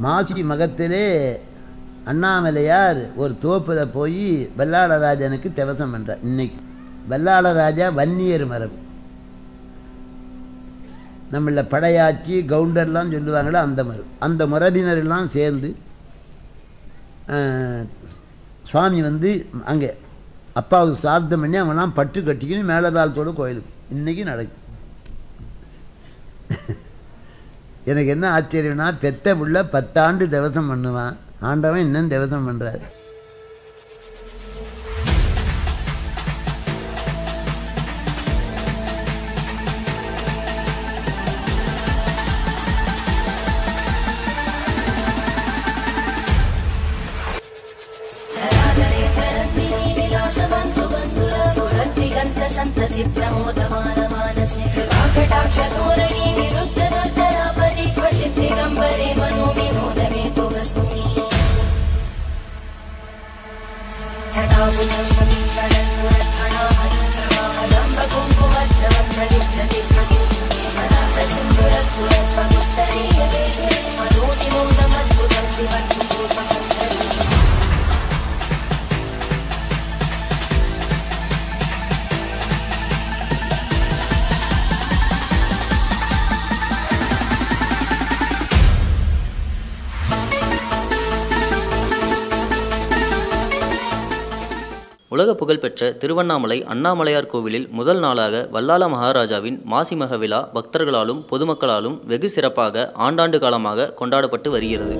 மாசி மகத்திலே அண்ணாமலையார் ஒரு தோப்பில் போய் வெள்ளாளராஜனுக்கு திவசம் பண்ணுறார் இன்னைக்கு வெள்ளாளராஜா வன்னியர் மரபு நம்மள படையாச்சி கவுண்டர்லாம் சொல்லுவாங்களே அந்த மரபு அந்த மரபினரெல்லாம் சேர்ந்து ஆஹ், சுவாமி வந்து அங்கே அப்பாவுக்கு சார்த்தம் பண்ணி அவங்களாம் பட்டு கட்டிக்கின்னு மேலதாளத்தோட கோயிலுக்கு இன்னைக்கு நடக்குது எனக்கு என்ன ஆச்சரியம்னா பெத்த புள்ள பத்தாண்டு திவசம் பண்ணுவான் ஆண்டவன் இன்னும் திவசம் பண்ணுறாரு सन्तति प्रमोदमानमानसे काकटाक्षधोरणी विरुद्धदर्दरापरि क्वचित् दिगम्बरे मनो विनोदमे तु वस्तुनि मनोविनोदमद्भुतं உலக புகழ்பெற்ற திருவண்ணாமலை அண்ணாமலையார் கோவிலில் முதல் நாளாக வல்லால மகாராஜாவின் மாசிமக விழா பக்தர்களாலும் பொதுமக்களாலும் வெகு சிறப்பாக ஆண்டாண்டு காலமாக கொண்டாடப்பட்டு வருகிறது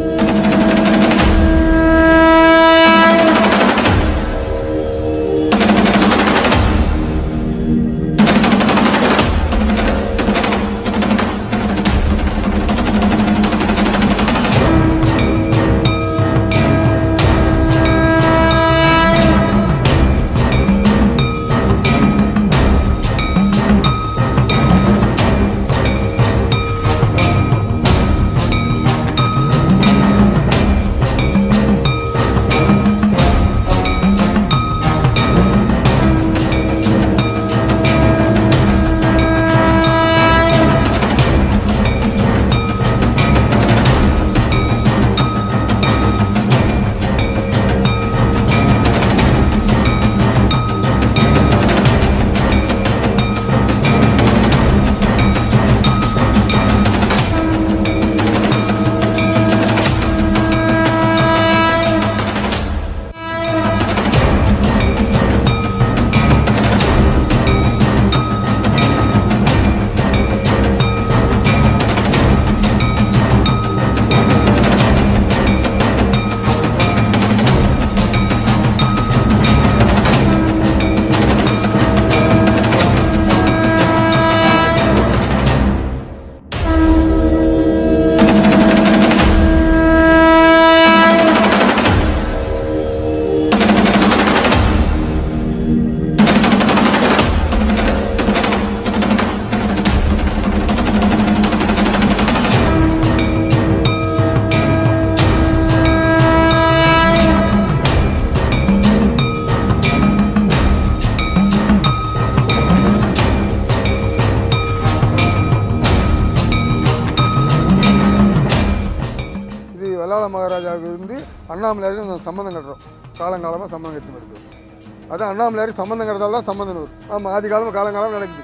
இது வல்லாள மகாராஜாவுக்கு இருந்து அண்ணாமலையாருக்கு நாங்கள் சம்மந்தம் கட்டுறோம் காலங்காலமாக சம்மந்தம் கட்டி வருது அது அண்ணாமலையாருக்கு சம்மந்தம் கட்டுறதால தான் சம்மந்தம் வரும் ஆமாம் ஆதி காலமாக காலங்காலம் நடக்குது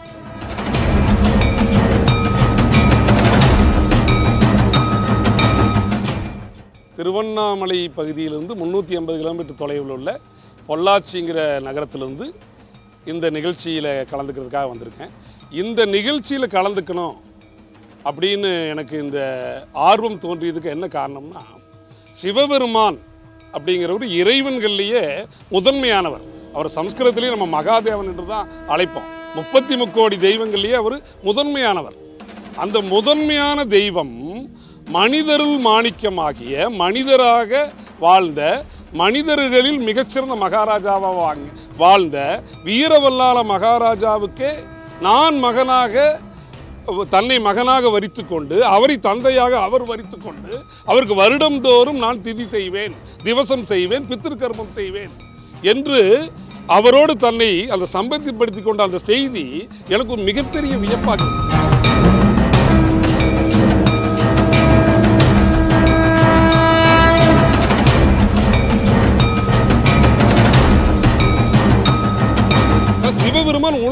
திருவண்ணாமலை பகுதியிலிருந்து முந்நூற்றி ஐம்பது கிலோமீட்டர் தொலைவில் உள்ள பொள்ளாச்சிங்கிற நகரத்திலிருந்து இந்த நிகழ்ச்சியில் கலந்துக்கிறதுக்காக வந்திருக்கேன் இந்த நிகழ்ச்சியில் கலந்துக்கணும் அப்படின்னு எனக்கு இந்த ஆர்வம் தோன்றியதுக்கு என்ன காரணம்னா சிவபெருமான் அப்படிங்கிறவர் இறைவன்கள்லேயே முதன்மையானவர் அவர் சம்ஸ்கிருதத்திலேயே நம்ம மகாதேவன் என்று தான் அழைப்போம் முப்பத்தி முக்கோடி தெய்வங்கள்லேயே அவர் முதன்மையானவர் அந்த முதன்மையான தெய்வம் மனிதருள் மாணிக்கமாகிய மனிதராக வாழ்ந்த மனிதர்களில் மிகச்சிறந்த மகாராஜாவாக வாங்கி வாழ்ந்த வீரவல்லால மகாராஜாவுக்கே நான் மகனாக தன்னை மகனாக வரித்து கொண்டு அவரை தந்தையாக அவர் வரித்து கொண்டு அவருக்கு வருடம்தோறும் நான் திதி செய்வேன் திவசம் செய்வேன் பித்திருக்கர்மம் செய்வேன் என்று அவரோடு தன்னை அந்த சம்பத்திப்படுத்தி கொண்ட அந்த செய்தி எனக்கு ஒரு மிகப்பெரிய வியப்பாக இருக்கு.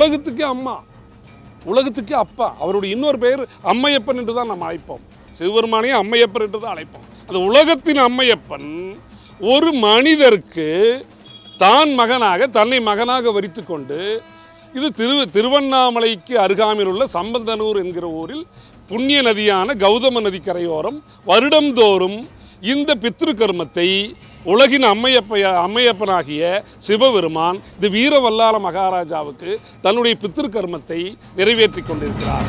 உலகத்துக்கே அம்மா உலகத்துக்கே அப்பா அவருடைய இன்னொரு பெயர் அம்மையப்பன் என்று தான் நாம் அழைப்போம் சிவபெருமானையே அம்மையப்பன் என்று தான் அழைப்போம் அந்த உலகத்தின் அம்மையப்பன் ஒரு மனிதருக்கு தான் மகனாக தன்னை மகனாக வரித்து கொண்டு இது திரு திருவண்ணாமலைக்கு அருகாமையில் உள்ள சம்பந்தனூர் என்கிற ஊரில் புண்ணிய நதியான கௌதம நதி கரையோரம் வருடந்தோறும் இந்த பித்ரு கர்மத்தை உலகின் அம்மையப்ப அம்மையப்பனாகிய சிவபெருமான் இந்த வீரவல்லால மகாராஜாவுக்கு தன்னுடைய பித்ரு கர்மத்தை நிறைவேற்றி கொண்டிருக்கிறார்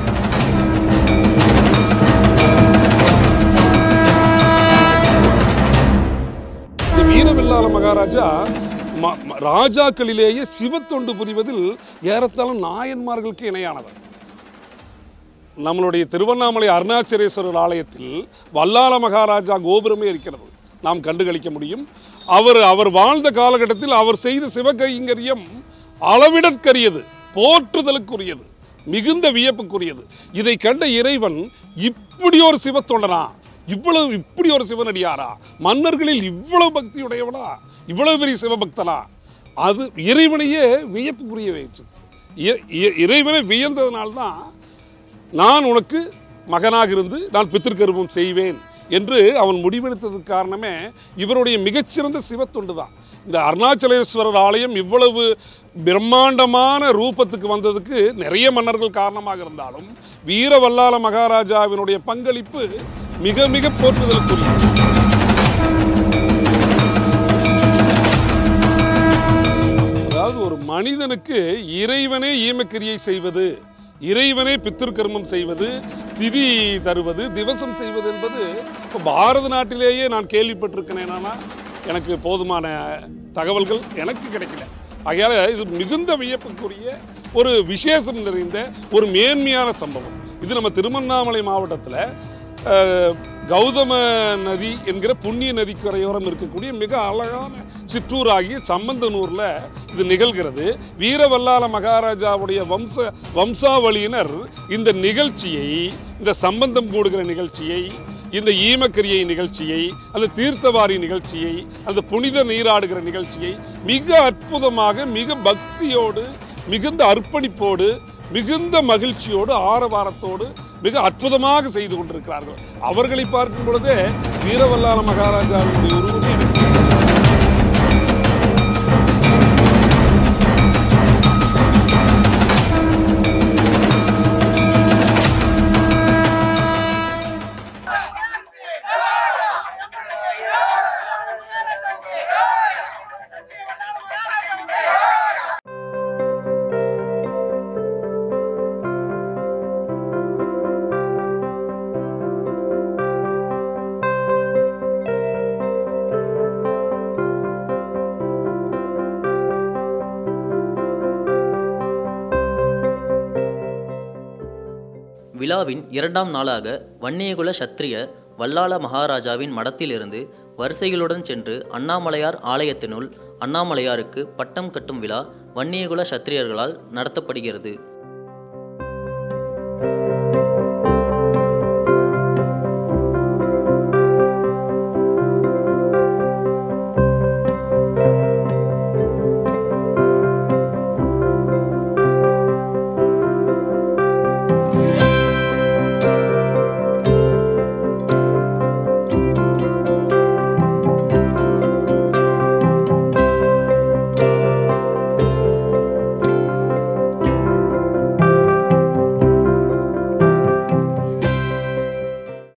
இந்த வீரவல்லால மகாராஜா ம- ம- ராஜாக்களிலேயே சிவத்தொண்டு புரிவதில் ஏறத்தாழ நாயன்மார்களுக்கு இணையானவர் நம்மளுடைய திருவண்ணாமலை அருணாச்சலேஸ்வரர் ஆலயத்தில் வல்லால மகாராஜா கோபுரமே இருக்கிறது நாம் கண்டுகளிக்க முடியும் அவர் அவர் வாழ்ந்த காலகட்டத்தில் அவர் செய்த சிவகைங்கரியம் அளவிடற்கரியது போற்றுதலுக்குரியது மிகுந்த வியப்புக்குரியது இதை கண்ட இறைவன் இப்படி ஒரு சிவத்தொண்டனா இவ்வளவு இப்படி ஒரு சிவனடியாரா மன்னர்களில் இவ்வளவு பக்தியுடையவனா இவ்வளவு பெரிய சிவபக்தனா அது இறைவனையே வியப்புக்குரிய வச்சது இ- இ- இறைவனை வியந்ததுனால்தான் நான் உனக்கு மகனாக இருந்து நான் பித்திருக்கருமம் செய்வேன் என்று அவன் முடிவெடுத்ததுக்கு காரணமே இவருடைய மிகச்சிறந்த சிவத்தொண்டு தான் இந்த அருணாச்சலேஸ்வரர் ஆலயம் இவ்வளவு பிரம்மாண்டமான ரூபத்துக்கு வந்ததுக்கு நிறைய மன்னர்கள் காரணமாக இருந்தாலும் வீரவல்லால மகாராஜாவினுடைய பங்களிப்பு மிக மிக போற்றுதலுக்குரியது அதாவது ஒரு மனிதனுக்கு இறைவனே ஈமக்கிரியை செய்வது இறைவனே பித்திருக்கர்மம் செய்வது திதி தருவது திவசம் செய்வது என்பது இப்போ பாரத நாட்டிலேயே நான் கேள்விப்பட்டிருக்கிறேன் எனக்கு போதுமான தகவல்கள் எனக்கு கிடைக்கல ஆகையால இது மிகுந்த வியப்புக்குரிய ஒரு விசேஷம் நிறைந்த ஒரு மேன்மையான சம்பவம் இது நம்ம திருவண்ணாமலை மாவட்டத்தில் அஹ், கௌதம நதி என்கிற புண்ணிய நதிக்கரையோரம் இருக்கக்கூடிய மிக அழகான சிற்றூராகிய சம்பந்தனூரில் இது நிகழ்கிறது வீரவல்லால மகாராஜாவுடைய வம்ச வம்சாவளியினர் இந்த நிகழ்ச்சியை இந்த சம்பந்தம் கூடுகிற நிகழ்ச்சியை இந்த ஈமக்கிரியை நிகழ்ச்சியை அந்த தீர்த்தவாரி நிகழ்ச்சியை அந்த புனித நீராடுகிற நிகழ்ச்சியை மிக அற்புதமாக மிக பக்தியோடு மிகுந்த அர்ப்பணிப்போடு மிகுந்த மகிழ்ச்சியோடு ஆரவாரத்தோடு மிக அற்புதமாக செய்து கொண்டிருக்கிறார்கள் அவர்களை பார்க்கும் பொழுதே வீரவல்லால மகாராஜாவினுடைய உருவமே எனக்கு விழாவின் இரண்டாம் நாளாக வன்னியகுல சத்திரிய வல்லாள மகாராஜாவின் மடத்திலிருந்து வரிசைகளுடன் சென்று அண்ணாமலையார் ஆலயத்தினுள் அண்ணாமலையாருக்கு பட்டம் கட்டும் விழா வன்னியகுல சத்திரியர்களால் நடத்தப்படுகிறது